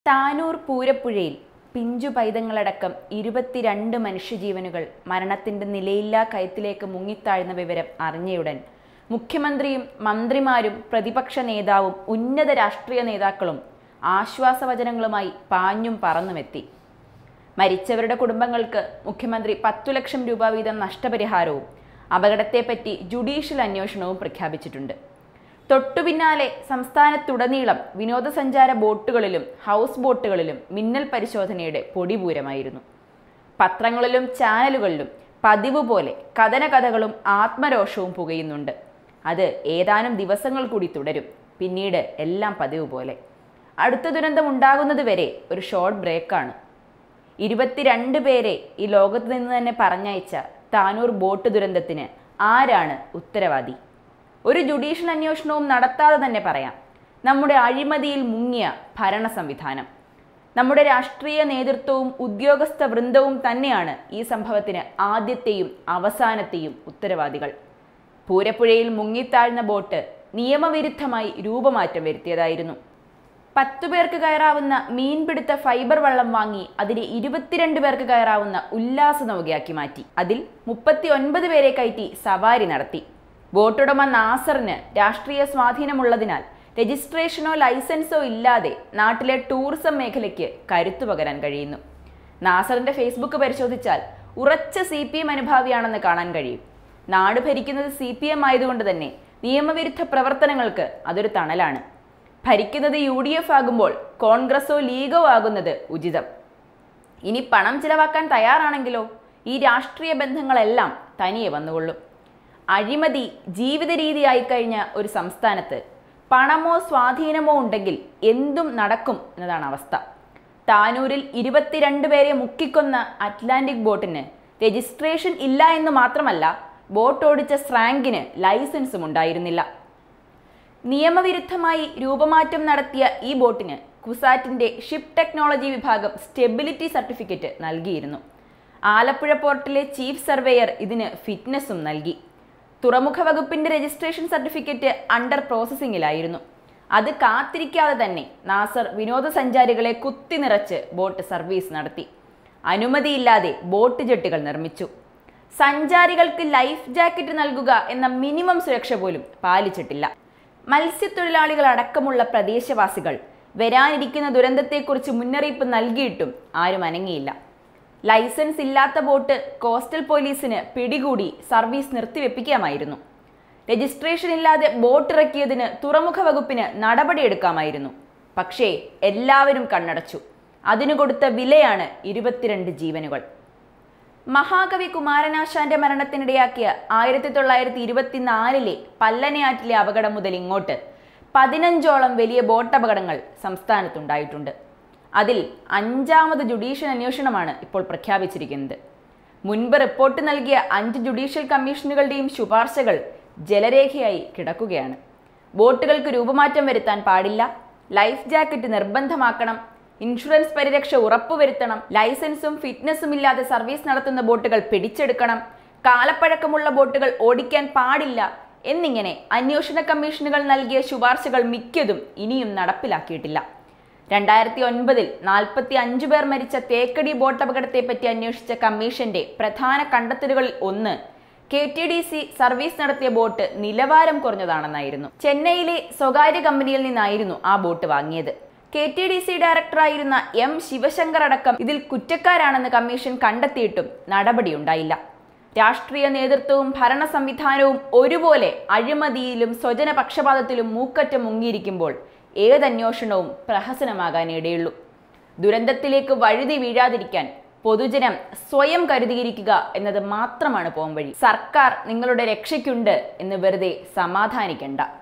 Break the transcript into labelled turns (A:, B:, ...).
A: താനൂർ പൂരപ്പുഴയിൽ പിഞ്ചു പൈതങ്ങളടക്കം ഇരുപത്തിരണ്ട് മനുഷ്യജീവനുകൾ മരണത്തിന്റെ നിലയില്ലാ കയത്തിലേക്ക് മുങ്ങിത്താഴ്ന്ന വിവരം അറിഞ്ഞയുടൻ മുഖ്യമന്ത്രിയും മന്ത്രിമാരും പ്രതിപക്ഷ നേതാവും ഉന്നത രാഷ്ട്രീയ നേതാക്കളും ആശ്വാസവചനങ്ങളുമായി പാഞ്ഞും പറന്നുമെത്തി മരിച്ചവരുടെ കുടുംബങ്ങൾക്ക് മുഖ്യമന്ത്രി പത്തു ലക്ഷം രൂപ വീതം നഷ്ടപരിഹാരവും അപകടത്തെപ്പറ്റി ജുഡീഷ്യൽ അന്വേഷണവും പ്രഖ്യാപിച്ചിട്ടുണ്ട് തൊട്ടുപിന്നാലെ സംസ്ഥാനത്തുടനീളം വിനോദസഞ്ചാര ബോട്ടുകളിലും ഹൗസ് ബോട്ടുകളിലും മിന്നൽ പരിശോധനയുടെ പൊടിപൂരമായിരുന്നു പത്രങ്ങളിലും ചാനലുകളിലും പതിവ് പോലെ കഥനകഥകളും ആത്മരോഷവും പുകയുന്നുണ്ട് അത് ഏതാനും ദിവസങ്ങൾ കൂടി തുടരും പിന്നീട് എല്ലാം പതിവ് പോലെ അടുത്ത ദുരന്തം ഉണ്ടാകുന്നത് വരെ ഒരു ഷോർട്ട് ബ്രേക്കാണ് ഇരുപത്തിരണ്ട് പേരെ ഈ ലോകത്ത് നിന്ന് തന്നെ പറഞ്ഞയച്ച താനൂർ ബോട്ട് ദുരന്തത്തിന് ആരാണ് ഉത്തരവാദി ഒരു ജുഡീഷ്യൽ അന്വേഷണവും നടത്താതെ തന്നെ പറയാം നമ്മുടെ അഴിമതിയിൽ മുങ്ങിയ ഭരണ സംവിധാനം നമ്മുടെ രാഷ്ട്രീയ നേതൃത്വവും ഉദ്യോഗസ്ഥ വൃന്ദവും തന്നെയാണ് ഈ സംഭവത്തിന് ആദ്യത്തെയും അവസാനത്തെയും ഉത്തരവാദികൾ പൂരപ്പുഴയിൽ മുങ്ങിത്താഴ്ന്ന ബോട്ട് നിയമവിരുദ്ധമായി രൂപമാറ്റം വരുത്തിയതായിരുന്നു പത്തു പേർക്ക് കയറാവുന്ന മീൻപിടുത്ത ഫൈബർ വള്ളം വാങ്ങി അതിനെ ഇരുപത്തിരണ്ട് പേർക്ക് കയറാവുന്ന ഉല്ലാസ നൗകയാക്കി മാറ്റി അതിൽ മുപ്പത്തി ഒൻപത് പേരെ കയറ്റി സവാരി നടത്തി ബോട്ടുടമ നാസറിന് രാഷ്ട്രീയ സ്വാധീനമുള്ളതിനാൽ രജിസ്ട്രേഷനോ ലൈസൻസോ ഇല്ലാതെ നാട്ടിലെ ടൂറിസം മേഖലയ്ക്ക് കരുത്തു പകരാൻ കഴിയുന്നു നാസറിന്റെ ഫേസ്ബുക്ക് പരിശോധിച്ചാൽ ഉറച്ച സി പി എം അനുഭാവിയാണെന്ന് കാണാൻ കഴിയും നാട് ഭരിക്കുന്നത് സി പി എം ആയതുകൊണ്ട് തന്നെ നിയമവിരുദ്ധ പ്രവർത്തനങ്ങൾക്ക് അതൊരു തണലാണ് ഭരിക്കുന്നത് യു ഡി എഫ് ആകുമ്പോൾ കോൺഗ്രസോ ലീഗോ ആകുന്നത് ഉചിതം ഇനി പണം ചിലവാക്കാൻ തയ്യാറാണെങ്കിലോ ഈ രാഷ്ട്രീയ ബന്ധങ്ങളെല്ലാം തനിയെ വന്നുകൊള്ളും അഴിമതി ജീവിത രീതിയായി കഴിഞ്ഞ ഒരു സംസ്ഥാനത്ത് പണമോ സ്വാധീനമോ ഉണ്ടെങ്കിൽ എന്തും നടക്കും എന്നതാണ് അവസ്ഥ താനൂരിൽ ഇരുപത്തിരണ്ട് പേരെ മുക്കിക്കൊന്ന അറ്റ്ലാന്റിക് ബോട്ടിന് രജിസ്ട്രേഷൻ ഇല്ല എന്ന് മാത്രമല്ല ബോട്ട് ഓടിച്ച സ്രാങ്കിന് ലൈസൻസും ഉണ്ടായിരുന്നില്ല നിയമവിരുദ്ധമായി രൂപമാറ്റം നടത്തിയ ഈ ബോട്ടിന് കുസാറ്റിന്റെ ഷിപ്പ് ടെക്നോളജി വിഭാഗം സ്റ്റെബിലിറ്റി സർട്ടിഫിക്കറ്റ് നൽകിയിരുന്നു ആലപ്പുഴ പോർട്ടിലെ ചീഫ് സർവേയർ ഇതിന് ഫിറ്റ്നസും നൽകി തുറമുഖ വകുപ്പിന്റെ രജിസ്ട്രേഷൻ സർട്ടിഫിക്കറ്റ് അണ്ടർ പ്രോസസ്സിംഗിലായിരുന്നു അത് കാത്തിരിക്കാതെ തന്നെ നാസർ വിനോദസഞ്ചാരികളെ കുത്തി നിറച്ച് ബോട്ട് സർവീസ് നടത്തി അനുമതിയില്ലാതെ ബോട്ട് ജെട്ടുകൾ നിർമ്മിച്ചു സഞ്ചാരികൾക്ക് ലൈഫ് ജാക്കറ്റ് നൽകുക എന്ന മിനിമം സുരക്ഷ പോലും പാലിച്ചിട്ടില്ല മത്സ്യത്തൊഴിലാളികൾ അടക്കമുള്ള പ്രദേശവാസികൾ വരാനിരിക്കുന്ന ദുരന്തത്തെക്കുറിച്ച് മുന്നറിയിപ്പ് നൽകിയിട്ടും ആരും അനങ്ങിയില്ല ലൈസൻസ് ഇല്ലാത്ത ബോട്ട് കോസ്റ്റൽ പോലീസിന് പിടികൂടി സർവീസ് നിർത്തിവെപ്പിക്കാമായിരുന്നു രജിസ്ട്രേഷൻ ഇല്ലാതെ ബോട്ട് ഇറക്കിയതിന് തുറമുഖ വകുപ്പിന് നടപടിയെടുക്കാമായിരുന്നു പക്ഷേ എല്ലാവരും കണ്ണടച്ചു അതിനു കൊടുത്ത വിലയാണ് ഇരുപത്തിരണ്ട് ജീവനുകൾ മഹാകവി കുമാരനാശാന്റെ മരണത്തിനിടയാക്കിയ ആയിരത്തി തൊള്ളായിരത്തി ഇരുപത്തിനാലിലെ പല്ലനയാറ്റിലെ അപകടം മുതൽ ഇങ്ങോട്ട് പതിനഞ്ചോളം വലിയ ബോട്ട് അപകടങ്ങൾ സംസ്ഥാനത്തുണ്ടായിട്ടുണ്ട് അതിൽ അഞ്ചാമത് ജുഡീഷ്യൽ അന്വേഷണമാണ് ഇപ്പോൾ പ്രഖ്യാപിച്ചിരിക്കുന്നത് മുൻപ് റിപ്പോർട്ട് നൽകിയ അഞ്ച് ജുഡീഷ്യൽ കമ്മീഷനുകളുടെയും ശുപാർശകൾ ജലരേഖയായി കിടക്കുകയാണ് ബോട്ടുകൾക്ക് രൂപമാറ്റം വരുത്താൻ പാടില്ല ലൈഫ് ജാക്കറ്റ് നിർബന്ധമാക്കണം ഇൻഷുറൻസ് പരിരക്ഷ ഉറപ്പുവരുത്തണം ലൈസൻസും ഫിറ്റ്നസും ഇല്ലാതെ സർവീസ് നടത്തുന്ന ബോട്ടുകൾ പിടിച്ചെടുക്കണം കാലപ്പഴക്കമുള്ള ബോട്ടുകൾ ഓടിക്കാൻ പാടില്ല എന്നിങ്ങനെ അന്വേഷണ കമ്മീഷനുകൾ നൽകിയ ശുപാർശകൾ മിക്കതും ഇനിയും നടപ്പിലാക്കിയിട്ടില്ല രണ്ടായിരത്തി ഒൻപതിൽ നാൽപ്പത്തി അഞ്ചു പേർ മരിച്ച തേക്കടി ബോട്ട് അപകടത്തെപ്പറ്റി അന്വേഷിച്ച കമ്മീഷന്റെ പ്രധാന കണ്ടെത്തലുകളിൽ ഒന്ന് K T D C service നടത്തിയ ബോട്ട് നിലവാരം കുറഞ്ഞതാണെന്നായിരുന്നു ചെന്നൈയിലെ സ്വകാര്യ കമ്പനിയിൽ നിന്നായിരുന്നു ആ ബോട്ട് വാങ്ങിയത് കെ ടി ഡി സി ഡയറക്ടറായിരുന്ന എം ശിവശങ്കർ അടക്കം ഇതിൽ കുറ്റക്കാരാണെന്ന് കമ്മീഷൻ കണ്ടെത്തിയിട്ടും നടപടിയുണ്ടായില്ല രാഷ്ട്രീയ നേതൃത്വവും ഭരണ സംവിധാനവും ഒരുപോലെ അഴിമതിയിലും സ്വജന പക്ഷപാതത്തിലും മൂക്കറ്റം മുങ്ങിയിരിക്കുമ്പോൾ ഏതന്വേഷണവും പ്രഹസനമാകാൻ ഇടയുള്ളൂ ദുരന്തത്തിലേക്ക് വഴുതി വീഴാതിരിക്കാൻ പൊതുജനം സ്വയം കരുതിയിരിക്കുക എന്നത് മാത്രമാണ് പോംവഴി സർക്കാർ നിങ്ങളുടെ രക്ഷയ്ക്കുണ്ട് എന്ന് വെറുതെ സമാധാനിക്കണ്ട